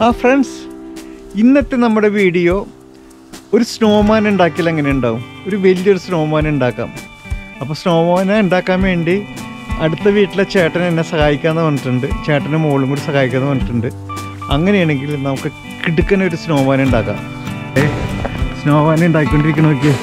ആ ഫ്രണ്ട്സ് ഇന്നത്തെ നമ്മുടെ വീഡിയോ ഒരു സ്നോമാൻ ഉണ്ടാക്കിയാൽ എങ്ങനെ ഉണ്ടാവും ഒരു വലിയൊരു സ്നോമാൻ ഉണ്ടാക്കാം അപ്പോൾ സ്നോമാനെ ഉണ്ടാക്കാൻ വേണ്ടി അടുത്ത വീട്ടിലെ ചേട്ടൻ എന്നെ സഹായിക്കാമെന്ന് പറഞ്ഞിട്ടുണ്ട് ചേട്ടൻ്റെ മോളും കൂടി സഹായിക്കാമെന്ന് പറഞ്ഞിട്ടുണ്ട് അങ്ങനെയാണെങ്കിൽ നമുക്ക് കിടുക്കനെ ഒരു സ്നോമാൻ ഉണ്ടാക്കാം ഏ സ്നോമാൻ ഉണ്ടാക്കിക്കൊണ്ടിരിക്കണ നോക്കിയേ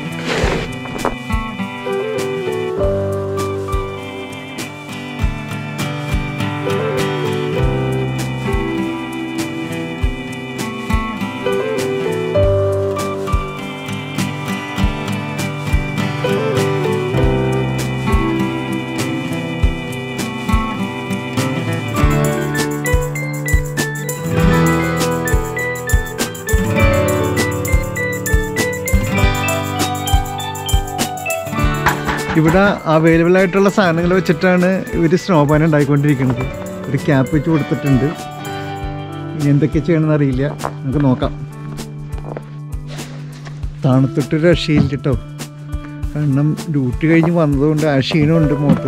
ഇവിടെ അവൈലബിൾ ആയിട്ടുള്ള സാധനങ്ങൾ വെച്ചിട്ടാണ് ഇവർ സ്നോപാൻ ഉണ്ടാക്കിക്കൊണ്ടിരിക്കുന്നത് ഒരു ക്യാപ്പ് വെച്ച് കൊടുത്തിട്ടുണ്ട് ഇനി എന്തൊക്കെ ചെയ്യണമെന്ന് അറിയില്ല നമുക്ക് നോക്കാം തണുത്തിട്ട് രക്ഷയില്ല കേട്ടോ കാരണം ഡ്യൂട്ടി കഴിഞ്ഞ് വന്നതുകൊണ്ട് ആ ക്ഷീണമുണ്ട് മുഖത്ത്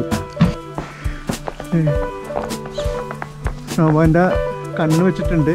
സ്നോബാൻ്റെ കണ്ണ് വെച്ചിട്ടുണ്ട്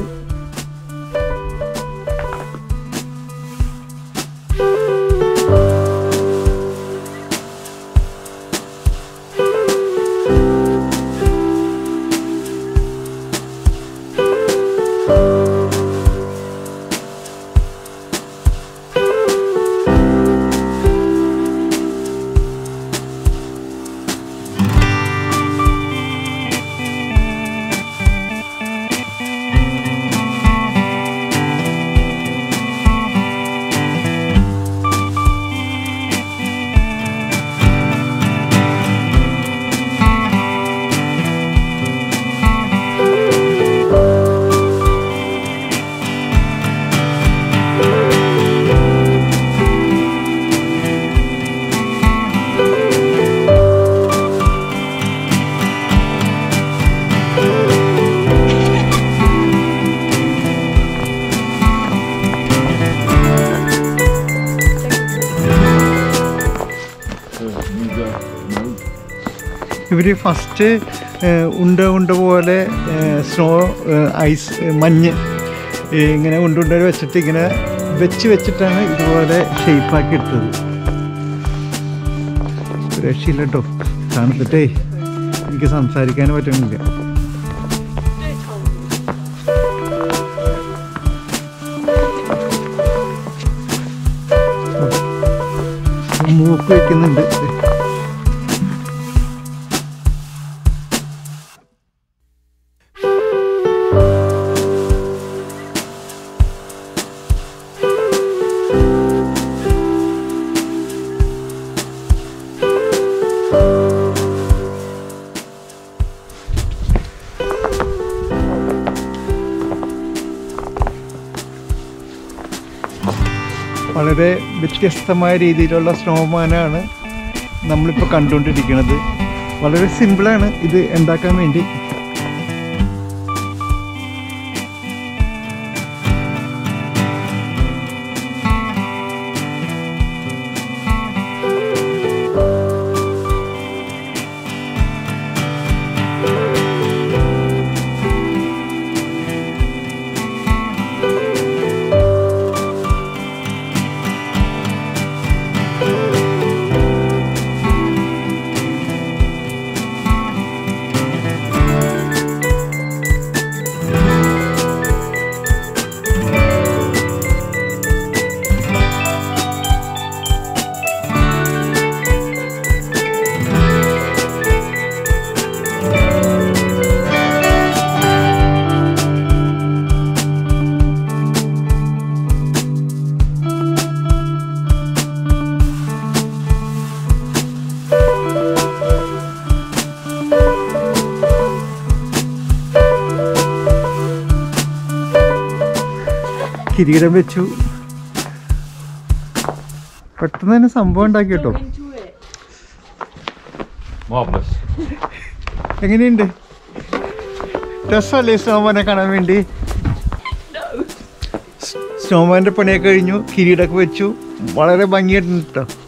ഇവർ ഫസ്റ്റ് ഉണ്ട ഉണ്ട പോലെ സ്നോ ഐസ് മഞ്ഞ് ഏ, ഇങ്ങനെ ഉണ്ട ഉണ്ട വെച്ചിട്ട് ഇങ്ങനെ വെച്ച് വെച്ചിട്ടാണ് ഇതുപോലെ ഷേപ്പാക്കി എടുത്തത് രക്ഷയില്ല കേട്ടോ തണുത്തിട്ടേ എനിക്ക് സംസാരിക്കാൻ പറ്റുന്നില്ല മൂക്ക് വയ്ക്കുന്നുണ്ട് വളരെ വ്യത്യസ്തമായ രീതിയിലുള്ള സ്നോമാനാണ് നമ്മളിപ്പോൾ കണ്ടുകൊണ്ടിരിക്കുന്നത് വളരെ സിമ്പിളാണ് ഇത് ഉണ്ടാക്കാൻ വേണ്ടി കിരീടം വെച്ചു പെട്ടെന്ന് തന്നെ സംഭവം ഉണ്ടാക്കി കേട്ടോ Marvelous. എങ്ങനെയുണ്ട് രസമല്ലേ സ്നോമാനെ കാണാൻ വേണ്ടി സ്നോമാൻ്റെ പണിയൊക്കെ കഴിഞ്ഞു കിരീടമൊക്കെ വെച്ചു വളരെ ഭംഗിയായിട്ടുണ്ട് കേട്ടോ